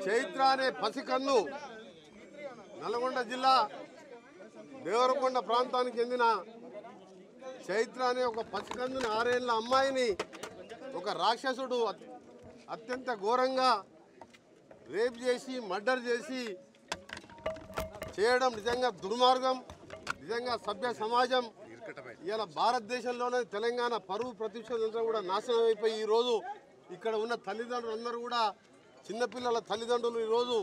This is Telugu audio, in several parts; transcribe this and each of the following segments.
చైత్ర అనే పసికన్ను నల్గొండ జిల్లా దేవరకొండ ప్రాంతానికి చెందిన చైత్ర అనే ఒక పసికందుని ఆరేళ్ల అమ్మాయిని ఒక రాక్షసుడు అత్- అత్యంత ఘోరంగా రేప్ చేసి మర్డర్ చేసి చేయడం నిజంగా దుర్మార్గం నిజంగా సభ్య సమాజం ఇలా భారతదేశంలోనే తెలంగాణ పరువు ప్రతిష్టంతా కూడా నాశనం అయిపోయి ఈరోజు ఇక్కడ ఉన్న తల్లిదండ్రులు అందరూ కూడా చిన్నపిల్లల తల్లిదండ్రులు ఈరోజు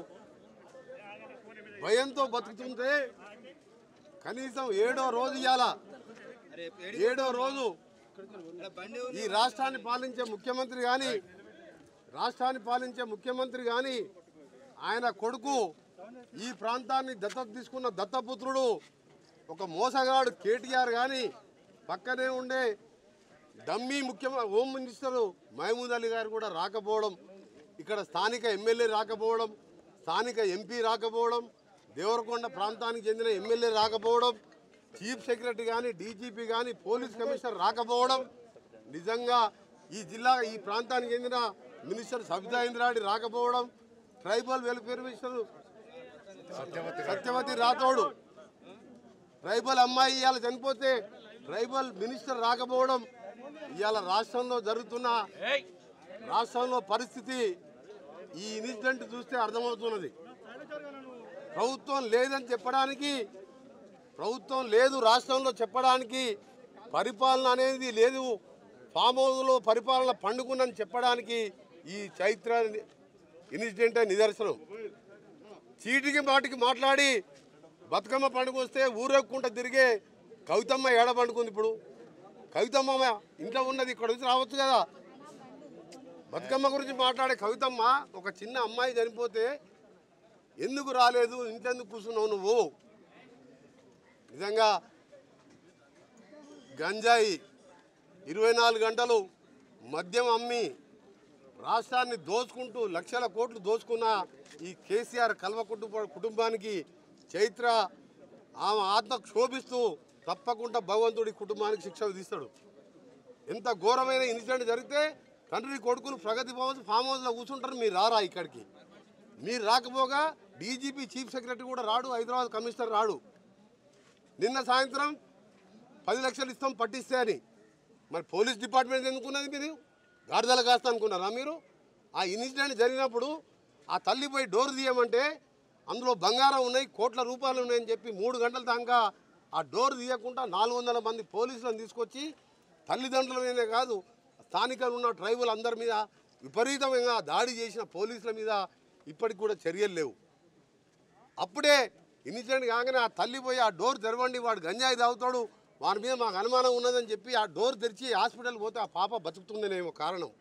భయంతో బతుకుతుంటే కనీసం ఏడో రోజు ఇవాళ ఏడో రోజు ఈ రాష్ట్రాన్ని పాలించే ముఖ్యమంత్రి కానీ రాష్ట్రాన్ని పాలించే ముఖ్యమంత్రి కానీ ఆయన కొడుకు ఈ ప్రాంతాన్ని దత్తత తీసుకున్న దత్తపుత్రుడు ఒక మోసగాడు కేటీఆర్ కానీ పక్కనే ఉండే డమ్మీ ముఖ్యమంత్రి హోమ్ మినిస్టర్ మహమూద్ అలీ గారు కూడా రాకపోవడం ఇక్కడ స్థానిక ఎమ్మెల్యే రాకపోవడం స్థానిక ఎంపీ రాకపోవడం దేవరకొండ ప్రాంతానికి చెందిన ఎమ్మెల్యే రాకపోవడం చీఫ్ సెక్రటరీ కానీ డీజీపీ కానీ పోలీస్ కమిషనర్ రాకపోవడం నిజంగా ఈ జిల్లా ఈ ప్రాంతానికి చెందిన మినిస్టర్ సబితా ఇంద్రాడి రాకపోవడం tribal welfare minister Satyavathi Rathod tribal అమ్మాయి ఇవాళ చనిపోతే ట్రైబల్ మినిస్టర్ రాకపోవడం ఇవాళ రాష్ట్రంలో జరుగుతున్న రాష్ట్రంలో పరిస్థితి ఈ ఇన్సిడెంట్ చూస్తే అర్థమవుతున్నది ప్రభుత్వం లేదని చెప్పడానికి ప్రభుత్వం లేదు రాష్ట్రంలో చెప్పడానికి పరిపాలన అనేది లేదు ఫామ్ హౌస్లో పరిపాలన పండుకున్నని చెప్పడానికి ఈ చైత్ర ఇన్సిడెంటే నిదర్శనం చీటికి మాటికి మాట్లాడి బతుకమ్మ పండుగ వస్తే ఊరేక్కుంటా తిరిగే కవితమ్మ ఏడ పండుకుంది ఇప్పుడు కవితమ్మ ఇంట్లో ఉన్నది ఇక్కడ వచ్చి రావచ్చు కదా బతుకమ్మ గురించి మాట్లాడే కవితమ్మ ఒక చిన్న అమ్మాయి చనిపోతే ఎందుకు రాలేదు ఇంకెందుకు కూర్చున్నావు నువ్వు నిజంగా గంజాయి ఇరవై నాలుగు గంటలు మద్యం అమ్మి రాష్ట్రాన్ని దోచుకుంటూ లక్షల కోట్లు దోచుకున్న ఈ కేసీఆర్ కల్వ కుటుంబ కుటుంబానికి చైత్ర ఆమె ఆత్మ క్షోభిస్తూ తప్పకుండా భగవంతుడి కుటుంబానికి శిక్ష విధిస్తాడు ఎంత ఘోరమైన ఇన్సిడెంట్ జరిగితే తండ్రి కొడుకులు ప్రగతి భవన్ ఫామ్ హౌస్లో కూర్చుంటారు మీరు రారా ఇక్కడికి మీరు రాకపోగా డీజీపీ చీఫ్ సెక్రటరీ కూడా రాడు హైదరాబాద్ కమిషనర్ రాడు నిన్న సాయంత్రం పది లక్షలు ఇస్తాం పట్టిస్తే అని మరి పోలీస్ డిపార్ట్మెంట్ ఎందుకున్నది మీరు గాడిదల కాస్త అనుకున్నారా మీరు ఆ ఇన్సిడెంట్ జరిగినప్పుడు ఆ తల్లి పోయి డోర్ తీయమంటే అందులో బంగారం ఉన్నాయి కోట్ల రూపాయలు ఉన్నాయని చెప్పి మూడు గంటల దాకా ఆ డోర్ తీయకుండా నాలుగు వందల మంది పోలీసులను తీసుకొచ్చి తల్లిదండ్రుల మీదే కాదు స్థానికంగా ఉన్న ట్రైబల్ అందరి మీద విపరీతంగా దాడి చేసిన పోలీసుల మీద ఇప్పటికి కూడా చర్యలు లేవు అప్పుడే ఇన్సిడెంట్ కాగానే ఆ తల్లి పోయి ఆ డోర్ తెరవండి వాడు గంజాయి తాగుతాడు వాని మీద మాకు అనుమానం ఉన్నదని చెప్పి ఆ డోర్ తెరిచి హాస్పిటల్ పోతే ఆ పాప బతుకుతుందనేమో కారణం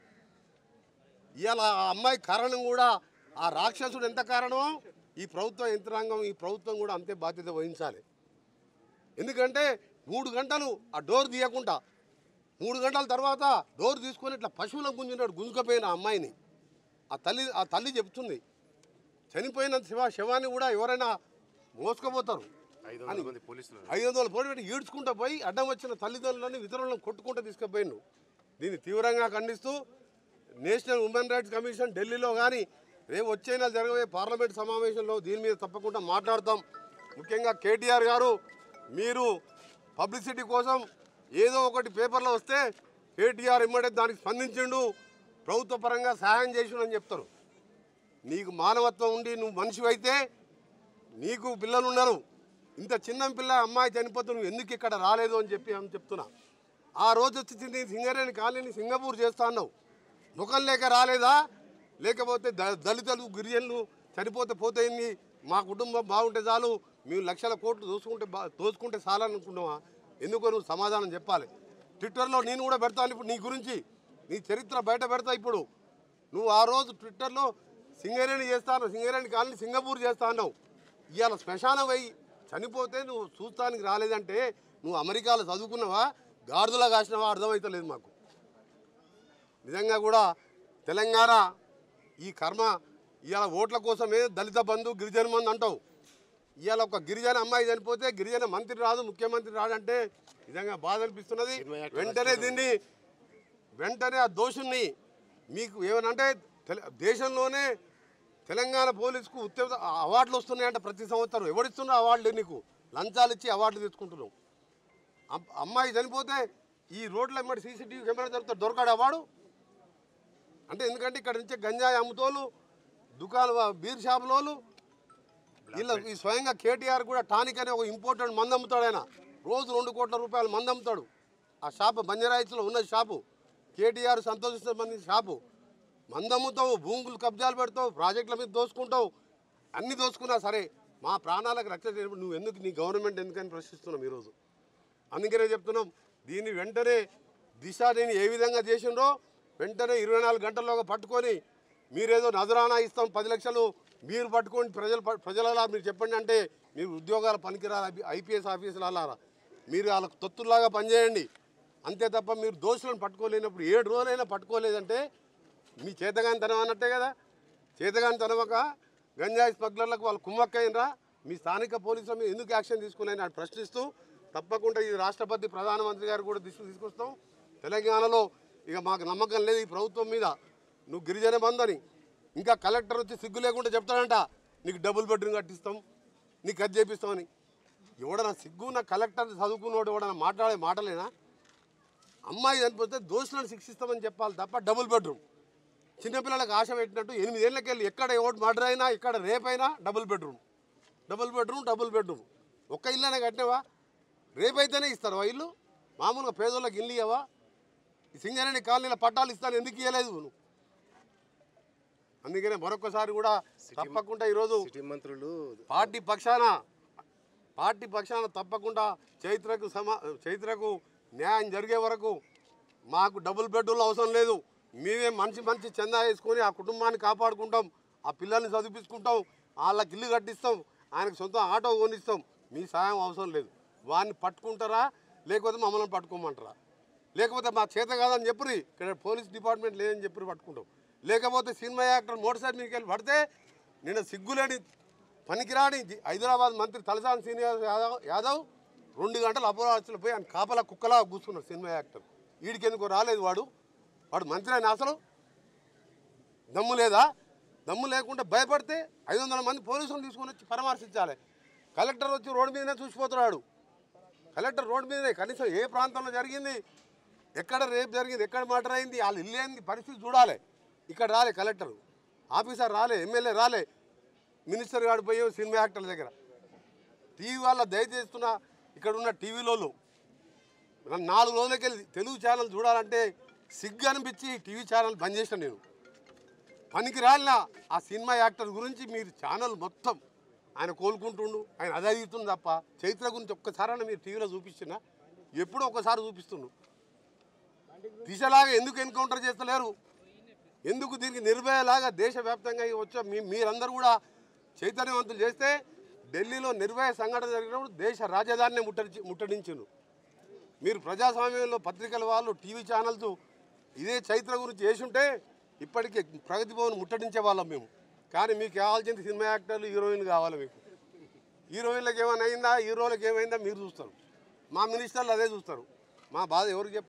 ఇవాళ ఆ అమ్మాయి కారణం కూడా ఆ రాక్షసుడు ఎంత కారణమో ఈ ప్రభుత్వ యంత్రాంగం ఈ ప్రభుత్వం కూడా అంతే బాధ్యత వహించాలి ఎందుకంటే మూడు గంటలు ఆ డోర్ తీయకుండా మూడు గంటల తర్వాత డోర్ తీసుకొని ఇట్లా పశువులకు గుంజున్నాడు గుంజుకపోయిన ఆ అమ్మాయిని ఆ తల్లి ఆ తల్లి చెప్తుంది చనిపోయిన శివ శవాన్ని కూడా ఎవరైనా మోసుకుపోతారు ఐదు వందల మంది పోలీసులు ఐదు వందల పోటీ పెట్టి ఈడ్చుకుంటూ పోయి అడ్డం వచ్చిన తల్లిదండ్రులని ఇతరులను కొట్టుకుంటూ తీసుకుపోయిండు దీన్ని తీవ్రంగా ఖండిస్తూ నేషనల్ ఉమెన్ రైట్స్ కమిషన్ ఢిల్లీలో కానీ రేపు వచ్చే నెల జరగబోయే పార్లమెంట్ సమావేశంలో దీని మీద తప్పకుండా మాట్లాడతాం ముఖ్యంగా కేటీఆర్ గారు మీరు పబ్లిసిటీ కోసం ఏదో ఒకటి పేపర్లో వస్తే కేటీఆర్ ఇమ్మడే దానికి స్పందించిండు ప్రభుత్వ పరంగా సహాయం చేసిండని చెప్తారు నీకు మానవత్వం ఉండి నువ్వు మనిషి అయితే నీకు పిల్లలు ఉన్నారు ఇంత చిన్న పిల్ల అమ్మాయి చనిపోతే నువ్వు ఎందుకు ఇక్కడ రాలేదు అని చెప్పి అని చెప్తున్నా ఆ రోజు వచ్చి నీ సింగరేణి కాలనీ సింగపూర్ చేస్తా అన్నావు ముఖం లేక రాలేదా లేకపోతే ద దళితులు గిరిజనులు చనిపోతే పోతాయింది మా కుటుంబం బాగుంటే చాలు మేము లక్షల కోట్లు దోసుకుంటే బా దోసుకుంటే చాలనుకున్నావా ఎందుకో నువ్వు సమాధానం చెప్పాలి ట్విట్టర్లో నేను కూడా పెడతాను ఇప్పుడు నీ గురించి నీ చరిత్ర బయట పెడతా ఇప్పుడు నువ్వు ఆ రోజు ట్విట్టర్లో సింగరేణి చేస్తాను సింగరేణి కాలనీ సింగపూర్ చేస్తా అన్నావు ఇవాళ శ్మశానం పోయి చనిపోతే నువ్వు చూస్తానికి రాలేదంటే నువ్వు అమెరికాలో చదువుకున్నావా గాడిదలా కాసినవా అర్థమవుతలేదు మాకు నిజంగా కూడా తెలంగాణ ఈ కర్మ ఇవాళ ఓట్ల కోసమే దళిత బంధు గిరిజన మంది అంటావు ఇవాళ ఒక గిరిజన అమ్మాయి చనిపోతే గిరిజన మంత్రి రాదు ముఖ్యమంత్రి రాడంటే నిజంగా బాధ అనిపిస్తున్నది వెంటనే దీన్ని వెంటనే ఆ దోషుణ్ణి మీకు ఏమనంటే తెల- దేశంలోనే తెలంగాణ పోలీసుకు ఉత్తమ అవార్డులు వస్తున్నాయంట ప్రతి సంవత్సరం ఎవరిస్తున్నా అవార్డులు నీకు లంచాలు ఇచ్చి అవార్డులు తెచ్చుకుంటున్నావు అమ్- అమ్మాయి చనిపోతే ఈ రోడ్ల వెంబడి సీసీటీవీ కెమెరా దొరికితే దొరకాడు అవార్డు అంటే ఎందుకంటే ఇక్కడ నుంచి గంజాయి అమ్ముతోళ్ళు దుకాణ బీర్ షాపులోళ్ళు వీళ్ళ ఈ స్వయంగా కేటీఆర్ కూడా టానిక్ అనే ఒక ఇంపార్టెంట్ మందు అమ్ముతాడు ఆయన రోజు రెండు కోట్ల రూపాయలు మందు అమ్ముతాడు ఆ షాపు బంజారాయిత్స్లో ఉన్న షాపు కేటీఆర్ సంతోషిస్తున్న మంది షాపు మందు అమ్ముతావు భూములు కబ్జాలు పెడతావు ప్రాజెక్టుల మీద దోసుకుంటావు అన్ని దోసుకున్నా సరే మా ప్రాణాలకు రక్షణ చేయడం నువ్వు ఎందుకు నీ గవర్నమెంట్ ఎందుకని ప్రశ్నిస్తున్నాం ఈరోజు అందుకనే చెప్తున్నాం దీన్ని వెంటనే దిశ దీన్ని ఏ విధంగా చేసిండ్రో వెంటనే ఇరవై నాలుగు గంటల్లోగా పట్టుకొని మీరేదో నజరానా ఇస్తాం పది లక్షలు మీరు పట్టుకొని ప్రజలు ప- ప్రజలలా మీరు చెప్పండి అంటే మీరు ఉద్యోగాల పనికిరాలి ఐపీఎస్ ఆఫీసులు అలారా మీరు వాళ్ళకు తొత్తుల్లాగా పనిచేయండి అంతే తప్ప మీరు దోషులను పట్టుకోలేనప్పుడు ఏడు రోజులైనా పట్టుకోలేదంటే మీ చేతగానితనం అన్నట్టే కదా చేతగానితనం ఒక గంజాయి స్మగ్లర్లకు వాళ్ళు కుమ్మక్కైనరా మీ స్థానిక పోలీసుల మీద ఎందుకు యాక్షన్ తీసుకున్నాయని ఆయన ప్రశ్నిస్తూ తప్పకుండా ఇది రాష్ట్రపతి ప్రధానమంత్రి గారు కూడా దృష్టి తీసుకొస్తాం తెలంగాణలో ఇక మాకు నమ్మకం లేదు ఈ ప్రభుత్వం మీద నువ్వు గిరిజన బంధని ఇంకా కలెక్టర్ వచ్చి సిగ్గు లేకుండా చెప్తాడంట నీకు డబుల్ బెడ్రూమ్ కట్టిస్తాం నీకు అది చేపిస్తామని ఎవడన్నా సిగ్గు నా కలెక్టర్ చదువుకున్నోడు ఎవడన్నా మాట్లాడే మాటలేనా అమ్మాయి చనిపోతే దోషులను శిక్షిస్తామని చెప్పాలి తప్ప డబుల్ బెడ్రూమ్ చిన్నపిల్లలకు ఆశ పెట్టినట్టు ఎనిమిదేళ్ళకి వెళ్ళి ఎక్కడ ఎవడు మర్డర్ అయినా ఎక్కడ రేప్ అయినా double bedroom double bedroom double bedroom ఒక్క ఇల్లునే కట్టినవా రేపు అయితేనే ఇస్తారు ఆ ఇల్లు మామూలుగా పేదోళ్ళకి ఇల్లు ఇవ్వవా ఈ సింగరేణి కాలనీల పట్టాలు ఇస్తాను ఎందుకు ఇవ్వలేదు నువ్వు అందుకనే మరొకసారి కూడా తప్పకుండా ఈరోజు సిటీ మంత్రులు పార్టీ పక్షాన పార్టీ పక్షాన తప్పకుండా చైత్రకు సమా చైత్రకు న్యాయం జరిగే వరకు మాకు డబుల్ బెడ్రూమ్లు అవసరం లేదు మేమే మంచి మంచి చందా వేసుకొని ఆ కుటుంబాన్ని కాపాడుకుంటాం ఆ పిల్లల్ని చదివించుకుంటాం వాళ్ళకి ఇల్లు కట్టిస్తాం ఆయనకు సొంత ఆటో కొనిస్తాం మీ సాయం అవసరం లేదు వాడిని పట్టుకుంటారా లేకపోతే మమ్మల్ని పట్టుకోమంటారా లేకపోతే మా చేత కాదని చెప్పి ఇక్కడ పోలీస్ డిపార్ట్మెంట్ లేదని చెప్పి పట్టుకుంటాం లేకపోతే సినిమా యాక్టర్ మోటార్ సైకిల్ మీదకి వెళ్ళి పడితే నిన్న సిగ్గులేని పనికిరాని జి- హైదరాబాద్ మంత్రి తలసాని శ్రీనివాస్ యాదవ్ యాదవ్ రెండు గంటలు అపరాధులు పోయి ఆయన కాపలా కుక్కలా కూర్చున్నాడు సినిమా యాక్టర్ వీడికి ఎందుకు రాలేదు వాడు వాడు మంత్రి అయిన అసలు దమ్ము లేదా దమ్ము లేకుండా భయపడితే ఐదు వందల మంది పోలీసులను తీసుకొని వచ్చి పరామర్శించాలి కలెక్టర్ వచ్చి రోడ్డు మీదనే చూసిపోతున్నాడు కలెక్టర్ రోడ్డు మీదనే కనీసం ఏ ప్రాంతంలో జరిగింది ఎక్కడ రేపు జరిగింది ఎక్కడ మర్డర్ అయింది వాళ్ళు ఇల్లు ఏంది పరిస్థితి చూడాలి ఇక్కడ రాలే కలెక్టర్ ఆఫీసర్ రాలే ఎమ్మెల్యే రాలే మినిస్టర్ గారు పోయి సినిమా యాక్టర్ల దగ్గర టీవీ వాళ్ళ దయచేస్తున్న ఇక్కడ ఉన్న టీవీలోళ్ళు నన్ను నాలుగు రోజులకి వెళ్ళి తెలుగు ఛానల్ చూడాలంటే సిగ్గు అనిపించి టీవీ ఛానల్ బంద్ చేసిన నేను పనికి రాలిన ఆ సినిమా యాక్టర్ గురించి మీరు ఛానల్ మొత్తం ఆయన కోలుకుంటుండు ఆయన అదే అవుతుంది తప్ప చైత్ర గురించి ఒక్కసారైనా మీరు టీవీలో చూపించినా ఎప్పుడో ఒకసారి చూపిస్తుండు దిశలాగా ఎందుకు ఎన్కౌంటర్ చేస్తలేరు ఎందుకు దీనికి నిర్భయలాగా దేశవ్యాప్తంగా వచ్చా మీ మీరందరూ కూడా చైతన్యవంతులు చేస్తే ఢిల్లీలో నిర్భయ సంఘటన జరిగినప్పుడు దేశ రాజధానిని ముట్టడి ముట్టడించారు మీరు ప్రజాస్వామ్యంలో పత్రికల వాళ్ళు టీవీ ఛానల్స్ ఇదే చైత్ర గురించి చేసుంటే ఇప్పటికే ప్రగతి భవన్ ముట్టడించే వాళ్ళం మేము కానీ మీకు కావాల్సింది సినిమా యాక్టర్లు హీరోయిన్లు కావాలి మీకు హీరోయిన్లకు ఏమైనా అయిందా హీరోలకు ఏమైందా మీరు చూస్తారు మా మినిస్టర్లు అదే చూస్తారు మా బాధ ఎవరికి చెప్